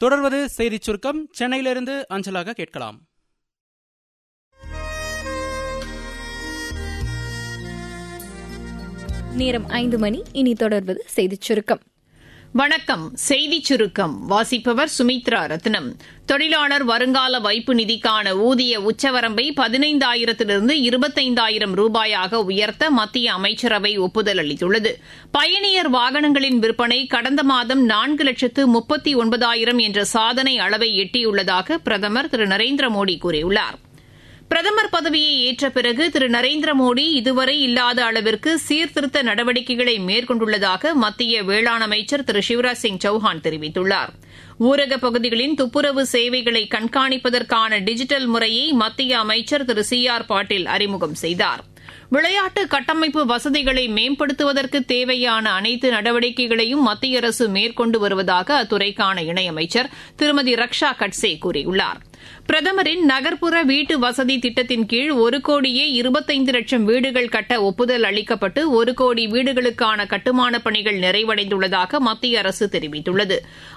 தொடர்வது செய்திச் சுருக்கம் சென்னையிலிருந்து அஞ்சலாக கேட்கலாம் நேரம் ஐந்து மணி இனி தொடர்வது செய்திச் சுருக்கம் வணக்கம் செய்திச் சுருக்கம் வாசிப்பவர் சுமித்ரா ரத்னம் தொழிலாளர் வருங்கால வைப்பு நிதிக்கான ஊதிய உச்சவரம்பை பதினைந்தாயிரத்திலிருந்து இருபத்தைந்தாயிரம் ரூபாயாக உயர்த்த மத்திய அமைச்சரவை ஒப்புதல் அளித்துள்ளது பயணியர் வாகனங்களின் விற்பனை கடந்த மாதம் நான்கு லட்சத்து முப்பத்தி ஒன்பதாயிரம் என்ற சாதனை அளவை எட்டியுள்ளதாக பிரதமர் திரு நரேந்திர மோடி கூறியுள்ளார் பிரதமர் பதவியை ஏற்ற பிறகு திரு நரேந்திர மோடி இதுவரை இல்லாத அளவிற்கு சீர்திருத்த நடவடிக்கைகளை மேற்கொண்டுள்ளதாக மத்திய வேளாண் அமைச்சர் திரு சிவராஜ் சிங் சௌஹான் தெரிவித்துள்ளார் ஊரகப் பகுதிகளின் துப்புரவு சேவைகளை கண்காணிப்பதற்கான டிஜிட்டல் முறையை மத்திய அமைச்சர் திரு சி ஆர் பாட்டீல் அறிமுகம் செய்தார் விளையாட்டு கட்டமைப்பு வசதிகளை மேம்படுத்துவதற்கு தேவையான அனைத்து நடவடிக்கைகளையும் மத்திய அரசு மேற்கொண்டு வருவதாக அத்துறைக்கான இணையமைச்சர் திருமதி ரக்ஷா கட்சே கூறியுள்ளார் பிரதமரின் நகர்ப்புற வீட்டு வசதி திட்டத்தின் கீழ் ஒரு கோடியே இருபத்தைந்து லட்சம் வீடுகள் கட்ட ஒப்புதல் அளிக்கப்பட்டு ஒரு கோடி வீடுகளுக்கான கட்டுமானப் பணிகள் நிறைவடைந்துள்ளதாக மத்திய அரசு தெரிவித்துள்ளது